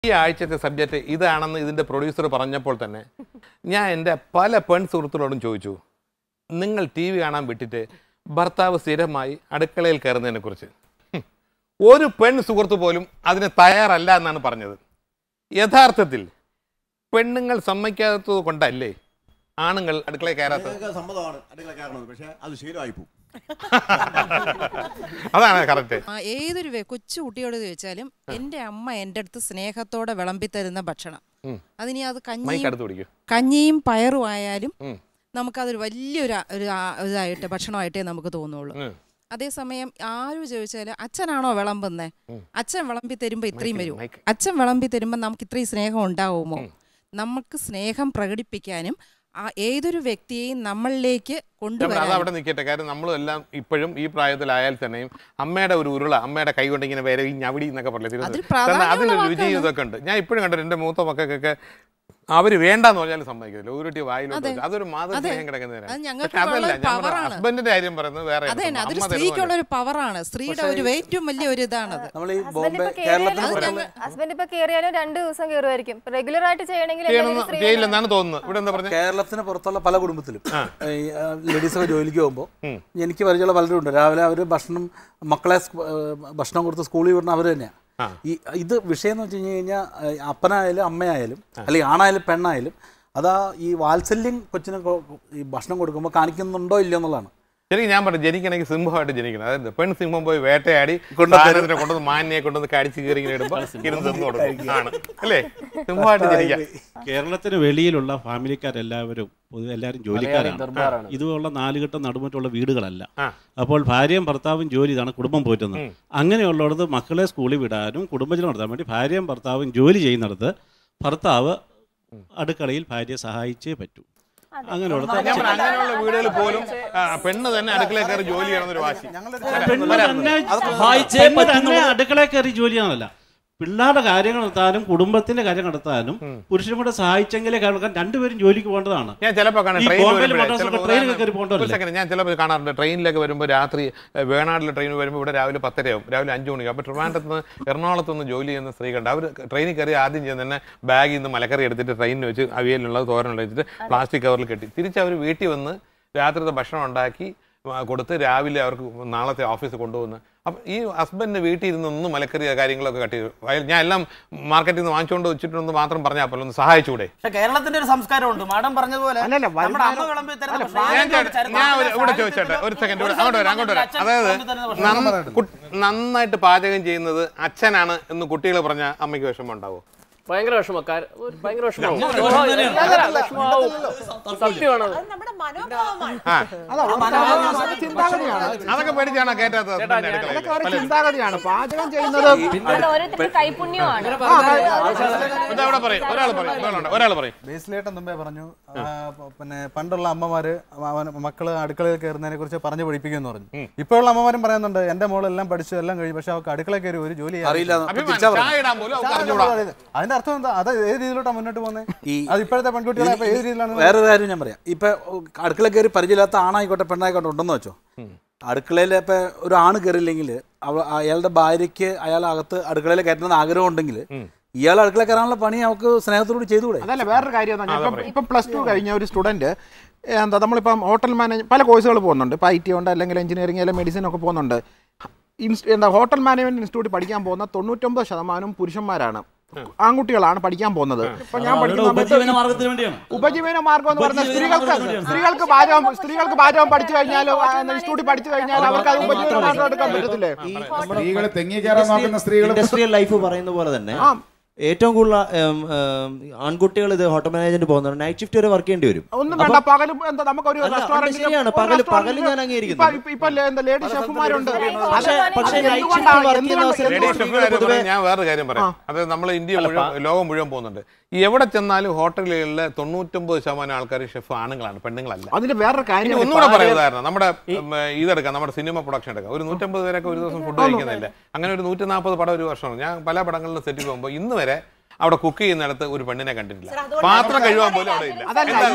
ഈ ആഴ്ചത്തെ സബ്ജക്റ്റ് ഇതാണെന്ന് ഇതിൻ്റെ പ്രൊഡ്യൂസർ പറഞ്ഞപ്പോൾ തന്നെ ഞാൻ എൻ്റെ പല പെൺ സുഹൃത്തുക്കളോടും ചോദിച്ചു നിങ്ങൾ ടി വി കാണാൻ വിട്ടിട്ട് ഭർത്താവ് സ്ഥിരമായി അടുക്കളയിൽ കയറുന്നതിനെ കുറിച്ച് ഒരു പെൺ സുഹൃത്ത് പോലും അതിന് തയ്യാറല്ല എന്നാണ് പറഞ്ഞത് യഥാർത്ഥത്തിൽ പെണ്ണുങ്ങൾ സമ്മതിക്കാത്തത് കൊണ്ടല്ലേ ആണുങ്ങൾ അടുക്കളയിൽ കയറാത്തത് ഞങ്ങൾക്ക് സമ്മതമാണ് അടുക്കള കയറണത് പക്ഷേ അത് ശീലമായി പോകും അതാണ് കറക്റ്റ് ആ, ഏതൊരു വേ- കൊച്ചു കുട്ടിയോട് ചോദിച്ചാലും എൻ്റെ അമ്മ എൻ്റെ അടുത്ത് സ്നേഹത്തോടെ വിളമ്പി തരുന്ന ഭക്ഷണം ഉം. അതിനി അത് മൈക്ക് കഞ്ഞിയും അടുത്ത് പിടിക്കും കഞ്ഞിയും പയറും ആയാലും ഉം. നമുക്കതൊരു വലിയൊരു ആ- ഒരു ആ- ഇതായിട്ട് ഭക്ഷണമായിട്ടേ നമുക്ക് തോന്നുള്ളൂ ഉം. അതേസമയം ആരും ചോദിച്ചാൽ അച്ഛനാണോ വിളമ്പുന്നേ അച്ഛൻ വിളമ്പി തരുമ്പോൾ ഇത്രയും മൈക്ക്, വരും മൈക്ക്. അച്ഛൻ വിളമ്പി തരുമ്പോൾ നമുക്ക് ഇത്രയും സ്നേഹം ഉണ്ടാവുമോ നമുക്ക് സ്നേഹം പ്രകടിപ്പിക്കാനും ആ ഏതൊരു വ്യക്തിയെയും നമ്മളിലേക്ക് ഞാൻ അത് കൊണ്ടുവരാനും അവിടെ നിൽക്കട്ടെ കാര്യം നമ്മളും എല്ലാം ഇപ്പോഴും ഈ പ്രായത്തിലായാൽ തന്നെയും അമ്മയുടെ ഒരു ഉരുള അമ്മയുടെ കൈ കൊണ്ട് ഇങ്ങനെ വേറെ ഈ ഞവടി എന്നൊക്കെ പറഞ്ഞില്ല അതൊരു തന്നെ പ്രാധാന്യമുള്ള അതിലൊരു രുചി വാക്കാണ്. ഇതൊക്കെ ഉണ്ട് ഞാൻ ഇപ്പോഴും കണ്ടിട്ട് എൻ്റെ മൂത്ത മക്കൾക്കൊക്കെ അവർ വേണ്ടാന്ന് പറഞ്ഞാലും സമ്മതിക്കില്ല ഉരുട്ടി വായിലോട്ട് അതെ. വെച്ച്. അതൊരു മാതൃ അതെ. സ്നേഹം കിടക്കുന്നതിനാണ് അത് ഞങ്ങൾക്ക് പക്ഷെ അതല്ല ഉള്ള ഞാൻ പവറാണ്. ഹസ്ബൻഡിന്റെ കാര്യം പറയുന്നത് വേറെ അതെ തന്നെ അതൊരു സ്ത്രീക്കുള്ള ഒരു പവറാണ് സ്ത്രീയുടെ ഒരു ഏറ്റവും വലിയ ഒരു ഇതാണത് നമ്മൾ ഈ ഹസ്ബൻഡ് ബോംബെ ഇപ്പൊ കേരളത്തിന് അത് പുറത്തുള്ള ഞങ്ങൾ- ഹസ്ബൻഡ് ഇപ്പൊ കേറിയാലും രണ്ട് ദിവസം കേറുമായിരിക്കും റെഗുലർ ആയിട്ട് ചെയ്യണമെങ്കിൽ എന്തെങ്കിലും സ്ത്രീ ചെയ്യില്ലെന്നാണ് തോന്നുന്നത് ഇവിടെ എന്താ പറഞ്ഞത് കേരളത്തിന് പുറത്തുള്ള പല കുടുംബത്തിലും ലേഡീസൊക്കെ ജോലിക്ക് പോകുമ്പോൾ ഉം. എനിക്ക് പരിചയമുള്ള പലരും ഉണ്ട് രാവിലെ അവർ ഭക്ഷണം മക്കളെ സ്കൂ- ഏഹ് ഭക്ഷണം കൊടുത്ത് സ്കൂളിൽ വിടുന്ന അവർ തന്നെയാണ് ആ. ഈ ഇത് വിഷയം എന്ന് വെച്ച് കഴിഞ്ഞ് കഴിഞ്ഞാൽ ഏഹ് അപ്പനായാലും അമ്മയായാലും അല്ലെങ്കിൽ ആണായാലും പെണ്ണായാലും അതാ ഈ വാത്സല്യം കൊച്ചിന് കൊ- ഈ ഭക്ഷണം കൊടുക്കുമ്പോൾ കാണിക്കുന്നുണ്ടോ ഇല്ലയോ എന്നുള്ളതാണ് ശരിക്കും ഞാൻ പറഞ്ഞു ജനിക്കണമെങ്കിൽ സിംഹമായിട്ട് ജനിക്കണം അതായത് പെൺ സിംഹം പോയി വേട്ടയാടി കൊണ്ടുവന്ന് സാധനത്തിനെ കൊണ്ടുവന്ന് മാനിനെ കൊണ്ടുവന്ന് കടിച്ച് കയറി ഇങ്ങനെ ഇടുമ്പോൾ ഇരുന്ന് തിന്നു കൊടുക്കും ആണ് അല്ലേ സിംഹമായിട്ട് ജനിക്കാം കേരളത്തിന് വെളിയിലുള്ള ഫാമിലിക്കാരെല്ലാവരും പൊതുവെ എല്ലാവരും ജോലിക്കാരാണ് ദർബാറാണ്. ഇതുപോലുള്ള നാലുകെട്ട് നടുമുറ്റുള്ള വീടുകളല്ല ആ. അപ്പോൾ ഭാര്യയും ഭർത്താവും ജോലി ഇതാണ് കുടുംബം പോറ്റുന്നത് അങ്ങനെയുള്ളിടത്ത് മക്കളെ സ്കൂളിൽ വിടാനും കുടുംബജനം നടത്താൻ വേണ്ടി ഭാര്യയും ഭർത്താവും ജോലി ചെയ്യുന്നിടത്ത് ഭർത്താവ് അടുക്കളയിൽ ഭാര്യയെ സഹായിച്ചേ പറ്റൂ അങ്ങനെയുള്ളത് ഞാൻ പറഞ്ഞു, അങ്ങനെയുള്ള വീടുകളിൽ പോലും ആ, പെണ്ണ് തന്നെ അടുക്കളയിൽ കയറി ജോലി ചെയ്യണമെന്നൊരു വാശി പെണ്ണ് തന്നെ സഹായിച്ചേ പെണ്ണ് തന്നെ പറ്റുന്നുള്ളൂ. അടുക്കളയിൽ കയറി ജോലി ചെയ്യാനല്ല പിള്ളേരുടെ കാര്യങ്ങൾ നടത്താനും കുടുംബത്തിന്റെ കാര്യം നടത്താനും പുരുഷനും കൂടെ സഹായിച്ചെങ്കിലേ കാരണം രണ്ടുപേരും ജോലിക്ക് പോകേണ്ടതാണ് ഞാൻ ചിലപ്പോൾ കാണാം ഈ ട്രെയിനിൽ ബോംബെയിൽ വരുമ്പോഴേ, മദ്രാസിലൊക്കെ ചിലപ്പോൾ ട്രെയിനിലൊക്കെ കയറി ഒരു പോകേണ്ടതല്ലേ? സെക്കൻഡ് ഞാൻ ചിലപ്പോൾ കാണാറുണ്ട് ട്രെയിനിലൊക്കെ വരുമ്പോൾ രാത്രി ഏഹ്, വേണാടിലെ ട്രെയിൻ വരുമ്പോൾ ഇവിടെ രാവിലെ പത്തരയാവും രാവിലെ അഞ്ച് മണിക്ക് അപ്പോൾ ട്രിവാൻഡ്രത്ത് നിന്ന് എറണാകുളത്ത് നിന്ന് ജോലി ചെയ്യുന്ന സ്ത്രീകളുണ്ട് അവർ ട്രെയിനിൽ കയറി ആദ്യം ചെയ്യുന്ന തന്നെ ബാഗിൽ നിന്ന് മലക്കറി എടുത്തിട്ട് ട്രെയിനിൽ വെച്ച് അവിയലുള്ളത് തോരനുള്ള വെച്ചിട്ട് പ്ലാസ്റ്റിക് കവറിൽ കെട്ടി തിരിച്ച് അവർ വീട്ടിൽ വന്ന് രാത്രിത്തെ ഭക്ഷണം ഉണ്ടാക്കി ആ, കൊടുത്ത് രാവിലെ അവർക്ക് നാളത്തെ ഓഫീസിൽ കൊണ്ടുപോകുന്നു അപ്പം ഈ ഹസ്ബൻഡ് വീട്ടിൽ ഇരുന്ന് ഒന്നും മലക്കറി കാര്യങ്ങളൊക്കെ കട്ടി അയൽ- ഞാൻ എല്ലാം മാർക്കറ്റിൽ നിന്ന് വാങ്ങിച്ചുകൊണ്ട് വെച്ചിട്ടുണ്ടെന്ന് മാത്രം പറഞ്ഞാൽ പോലെ ഒന്ന് സഹായിച്ചുകൂടെ പക്ഷെ കേരളത്തിന്റെ ഒരു സംസ്കാരമുണ്ട് മാഡം പറഞ്ഞതുപോലെ അല്ലല്ല, നമ്മുടെ അമ്മ വരുമാനം- വിളമ്പി തരുന്ന അല്ല, ഭക്ഷണം ഞാൻ ആരെങ്കിലും ചേ- ഞാൻ ഒരു- ഇവിടെ ചോദിച്ചോട്ടെ ഒരു സെക്കൻഡ് ഇവിടെ അങ്ങോട്ട് വരാം അങ്ങോട്ട് വരാം അച്ഛൻ അതായത് വിളമ്പി തരുന്ന ഭക്ഷണം നന്ന- കു- നന്നായിട്ട് പാചകം ചെയ്യുന്നത് അച്ഛനാണ് എന്ന് കുട്ടികൾ പറഞ്ഞ അമ്മയ്ക്ക് വിഷമം ഉണ്ടാവോ ഭയങ്കര വിഷമക്കാർ ഭയങ്കര വിഷമാവും അല്ല, വിഷമാവും സത്യമാണത് നമ്മുടെ മനോഭാവമാണ് ആ അതാ അത് ചിന്താഗതിയാണ് അതൊക്കെ പേടിച്ചാണോ കേറ്റാത്തത് husband ന്റെ അടുക്കളയിൽ? അതൊക്കെ ഒരു പലരും. ചിന്താഗതിയാണ് പാചകം ചെയ്യുന്നത് അത് ഓരോരുത്തരുടെ കൈപുണ്യമാണ് ഇതാ ഇവിടെ പറയും ഒരാൾ പറയും ഒരാളുണ്ട് ഒരാൾ പറയും ബേസിലേട്ടൻ മുമ്പേ പറഞ്ഞു ആ, പ- പിന്നെ പണ്ടുള്ള അമ്മമാര് അവൻ- മക്കള് അടുക്കളയിൽ കയറുന്നതിനെ കുറിച്ച് പറഞ്ഞു പഠിപ്പിക്കുമെന്ന് പറഞ്ഞു ഇപ്പോഴുള്ള അമ്മമാരും പറയുന്നുണ്ട് എന്റെ മോളെല്ലാം പഠിച്ചു എല്ലാം കഴിയും പക്ഷെ അവർക്ക് അടുക്കളയിൽ കയറി ഒരു ജോലി ചെയ്യാൻ അറിയില്ല പറ്റില്ല. അഭിമാനം തിരിച്ചാ ചായ ഇടാൻ പോലും അവർക്ക് അറിഞ്ഞൂടാ അതിന്റെ അർത്ഥം എന്താ അത് ഏത് രീതിയിലോട്ടാ മുന്നോട്ട് പോകുന്നത് ഈ അത് ഇപ്പോഴത്തെ പെൺകുട്ടികളെ ഇപ്പൊ ഏത് രീതിയിലാണ് വേറൊരു കാര്യം ഞാൻ പറയാം ഇപ്പൊ അടുക്കള കയറി പരിചയമില്ലാത്ത ആണായിക്കോട്ടെ പെണ്ണായിക്കോട്ടെ ഉണ്ടെന്ന് വെച്ചോ അടുക്കളയിൽ ഇപ്പൊ ഒരു ആണ് കയറിയില്ലെങ്കിൽ അവ അയാളുടെ ഭാര്യയ്ക്ക് അയാൾ അകത്ത് അടുക്കളയിൽ കയറ്റണമെന്ന് ആഗ്രഹം ഉണ്ടെങ്കിൽ ഇയാൾ അടുക്കള കയറാനുള്ള പണി അവർക്ക് സ്നേഹത്തോടുകൂടി ചെയ്തുകൂടെ അതല്ല വേറൊരു കാര്യം എന്താ ഇപ്പം ഇപ്പം പ്ലസ് ടു കഴിഞ്ഞ ഒരു സ്റ്റുഡൻറ്റ് എന്താ നമ്മളിപ്പം ഹോട്ടൽ മാനേജ് പല കോഴ്സുകൾ പോകുന്നുണ്ട് ഇപ്പം ഐ ടി ഉണ്ട് അല്ലെങ്കിൽ എഞ്ചിനീയറിംഗ് അല്ലെങ്കിൽ മെഡിസിൻ ഒക്കെ പോകുന്നുണ്ട് ഇൻസ്- എന്താ ഹോട്ടൽ മാനേജ്മെന്റ് ഇൻസ്റ്റിറ്റ്യൂട്ട് പഠിക്കാൻ പോകുന്ന തൊണ്ണൂറ്റൊമ്പത് ശതമാനം പുരുഷന്മാരാണ് ആൺകുട്ടികളാണ് പഠിക്കാൻ പോകുന്നത് ഇപ്പൊ ഞാൻ അവരുടെ പഠിക്കുന്ന ഉപജീവന സമയത്ത് മാർഗത്തിന് വേണ്ടിയാണ് ഉപജീവന മാർഗം എന്ന് പറഞ്ഞാൽ ഉപജീവന സ്ത്രീകൾക്ക് മാർഗ്ഗത്തിന് വേണ്ടിയാണ്. സ്ത്രീകൾക്ക് പാചകം സ്ത്രീകൾക്ക് പാചകം പഠിച്ചു കഴിഞ്ഞാൽ ഇൻസ്റ്റിറ്റ്യൂട്ടിൽ പഠിച്ചു കഴിഞ്ഞാൽ അവർക്ക് അത് ഉപജീവന മാർഗം എടുക്കാൻ പറ്റത്തില്ലേ സ്ത്രീകൾ തെങ്ങി കയറാൻ നോക്കുന്ന സ്ത്രീകൾ ഇൻഡസ്ട്രിയൽ ലൈഫ് പറയുന്ന പോലെ തന്നെ ആ ഏറ്റവും കൂടുതൽ ഉം, ഉം, ആൺകുട്ടികൾ ഇത് ഹോട്ടൽ മാനേജ്മെന്റ് പോകുന്നുണ്ട് നൈറ്റ് ഷിഫ്റ്റ് വരെ വർക്ക് ചെയ്യേണ്ടി വരും ഒന്നും വേണ്ട പകലും എന്താ നമുക്കൊരു അല്ല, റെസ്റ്റോറന്റിൽ അത് ശരിയാണ്. പകല്- പകല് ഞാൻ അംഗീകരിക്കുന്നു. ഇപ്പൊ എന്താ ലേഡി ഷെഫുമാരുണ്ട് പക്ഷേ പക്ഷേ അത് നൈറ്റ് ഷിഫ്റ്റ് എന്തുകൊണ്ടാണ് വർക്ക് ചെയ്യുന്ന എന്തുകൊണ്ട് അവസരത്തിൽ ലേഡീസ് സ്ത്രീകൾ കാര്യം പൊതുവെ പറഞ്ഞാൽ ഞാൻ വേറൊരു കാര്യം പറയാം അതായത് നമ്മൾ ഇന്ത്യ മുഴുവൻ ലോകം മുഴുവൻ പോകുന്നുണ്ട് ഈ എവിടെ ചെന്നാലും ഹോട്ടലുകളിലെ തൊണ്ണൂറ്റൊമ്പത് ശതമാനം ആൾക്കാർ ഷെഫ് ആണുങ്ങളാണ് പെണ്ണുങ്ങളല്ല അതിന് വേറൊരു ഇനി കാര്യം ഒന്നുകൂടെ പറയുക ഉദാഹരണം നമ്മുടെ ഉം, ഇതെടുക്കാം നമ്മുടെ സിനിമ പ്രൊഡക്ഷൻ എടുക്കാം ഒരു നൂറ്റമ്പത് പേരൊക്കെ ഒരു ദിവസം ഫുഡ് കഴിക്കുന്നില്ല അങ്ങനെ ഒരു നൂറ്റി നാൽപ്പത് പടം ഒരു വർഷമാണ് ഞാൻ പല പടങ്ങളിലും സെറ്റിൽ പോകുമ്പോൾ ഇന്ന് വരെ അവിടെ കുക്ക് ചെയ്യുന്നിടത്ത് ഒരു പെണ്ണിനെ കണ്ടിട്ടില്ല പാത്രം കഴുകാൻ പോലും അവിടെ ഇല്ല അതല്ല, എന്താണ്?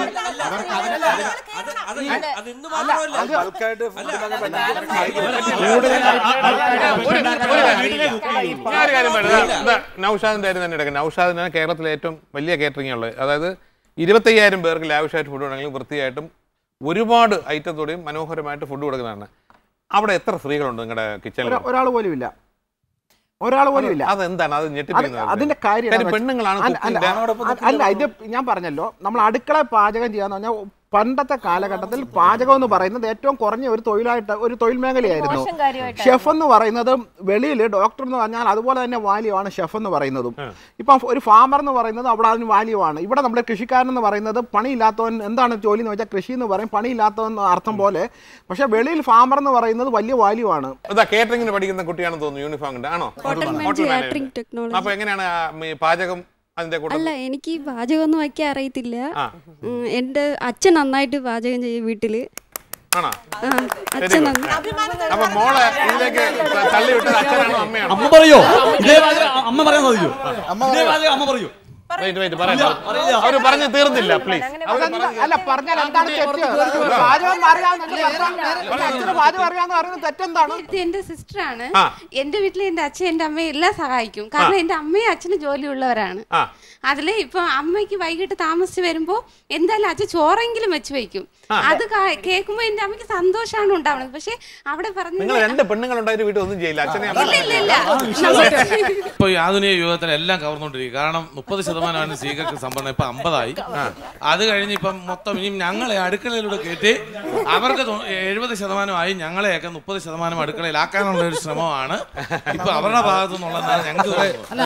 ഞാനൊരു കാര്യം പറയാം ഇതാ, നൗഷാദിന്റെ കാര്യം തന്നെ എടുക്കാം നൗഷാദിനാണ് കേരളത്തിലെ ഏറ്റവും വലിയ കേറ്ററിംഗ് ഉള്ളത് അതായത് ഇരുപത്തയ്യായിരം പേർക്ക് ലാവിഷായിട്ട് ഫുഡ് വേണമെങ്കിൽ വൃത്തിയായിട്ടും ഒരുപാട് ഐറ്റത്തോടെയും മനോഹരമായിട്ട് ഫുഡ് കൊടുക്കുന്നതാണ് അവിടെ എത്ര സ്ത്രീകളുണ്ട് നിങ്ങളുടെ കിച്ചണിൽ ഒരാൾ പോലും ഇല്ല ഒരാൾ പോലും ഇല്ല അതെന്താണ് അത് അത് ഞെട്ടിപ്പിക്കുന്നത് അതിന്റെ കാര്യം കാര്യം എന്താന്ന് പെണ്ണുങ്ങളാണ് അല്ല, അല്ല, കുക്കിന്റെ- അല്ല ഇത് ഞാൻ പറഞ്ഞല്ലോ നമ്മൾ അടുക്കള പാചകം ചെയ്യാന്ന് പറഞ്ഞാൽ പണ്ടത്തെ കാലഘട്ടത്തിൽ പാചകം എന്ന് പറയുന്നത് ഏറ്റവും കുറഞ്ഞ ഒരു തൊഴിലായിട്ട് ഒരു തൊഴിൽ മേഖലയായിരുന്നു മോശം കാര്യമായിട്ടാണ്. ഷെഫ് എന്ന് പറയുന്നത് വെളിയിൽ ഡോക്ടർ എന്ന് പറഞ്ഞാൽ അതുപോലെ തന്നെ വാല്യമാണ് ഷെഫ് എന്ന് പറയുന്നതും ഇപ്പം ഒരു ഫാമർ എന്ന് പറയുന്നത് അവിടെ അതിന് വാല്യമാണ് ഇവിടെ നമ്മുടെ കൃഷിക്കാരൻ എന്ന് പറയുന്നത് പണിയില്ലാത്തവൻ എന്താണ് ജോലി എന്ന് വെച്ചാൽ കൃഷി എന്ന് പറയും പണിയില്ലാത്തവൻ എന്ന അർത്ഥം പോലെ പക്ഷെ വെളിയിൽ ഫാമർ എന്ന് പറയുന്നത് വലിയ വാല്യൂ ആണ് ഇതാ കേറ്ററിംഗിന് പഠിക്കുന്ന കുട്ടിയാണെന്ന് തോന്നുന്നു യൂണിഫോം ഉണ്ട് ആണോ Hotel management, Hotel management. catering technology. അപ്പൊ എങ്ങനെയാണ് ആ, ഈ പാചകം അതിന്റെ കൂട്ടം അല്ല എനിക്ക് ഈ പാചകമൊന്നും വയ്ക്കാൻ അറിയത്തില്ല ആ. ഉം, എൻ്റെ അച്ഛൻ നന്നായിട്ട് പാചകം ചെയ്യും വീട്ടില് ആണോ ആ, അച്ഛൻ നന്നായി അപ്പൊ മോളെ ഇതിലേക്ക് തള്ളി വിട്ടത് അച്ഛനാണോ അമ്മയാണോ അമ്മ പറയോ ഇതേ വാചകം അമ്മ പറയാൻ സാധിക്കോ ഇതേ വാചകം അമ്മ പറയോ Wait, wait, പറയാം. അവര് പറഞ്ഞു തീർന്നില്ല പ്ലീസ് അതെന്താ- അല്ല പറഞ്ഞാൽ എന്താണ് തെറ്റ് പാചകം അറിയാവുന്ന അച്ഛന് പാചകം അറിയാന്ന് പറയുന്നത് തെറ്റെന്താണ് ഇത് എന്റെ സിസ്റ്റർ ആണ് ആ. എന്റെ വീട്ടിൽ എന്റെ അച്ഛൻ എന്റെ അമ്മയെ എല്ലാം സഹായിക്കും കാരണം എന്റെ അമ്മയും അച്ഛനും ജോലിയുള്ളവരാണ് ആ. അതില് ഇപ്പൊ അമ്മയ്ക്ക് വൈകിട്ട് താമസിച്ച് വരുമ്പോ എന്തായാലും അച്ഛൻ ചോറെങ്കിലും വെച്ച് വെക്കും അത് കാ- കേൾക്കുമ്പോ എന്റെ അമ്മയ്ക്ക് സന്തോഷമാണ് ഉണ്ടാവുന്നത് പക്ഷെ അവിടെ പറഞ്ഞു നിങ്ങൾ രണ്ട് പെണ്ണുങ്ങളുണ്ടായിട്ട് വീട്ടിൽ ഒന്നും ചെയ്യില്ല അച്ഛനെ ഇല്ല ഇല്ല ഇല്ല ഇപ്പൊ ഈ ആധുനിക യുഗത്തിൽ എല്ലാം കവർന്നുകൊണ്ടിരിക്കും കാരണം മുപ്പത് ശതമാനമാണ് സ്ത്രീകൾക്ക് സംഭരണം ഇപ്പൊ അമ്പതായി അത് കഴിഞ്ഞ് ഇപ്പം മൊത്തം ഇനി ഞങ്ങളെ അടുക്കളയിലൂടെ കയറ്റി അവർക്ക് എഴുപത് ശതമാനമായി ഞങ്ങളെയൊക്കെ മുപ്പത് ശതമാനം അടുക്കളയിലാക്കാനുള്ള ഒരു ശ്രമമാണ് ഇപ്പൊ അവരുടെ ഭാഗത്തു നിന്നുള്ളതാണ് ഞങ്ങൾക്ക്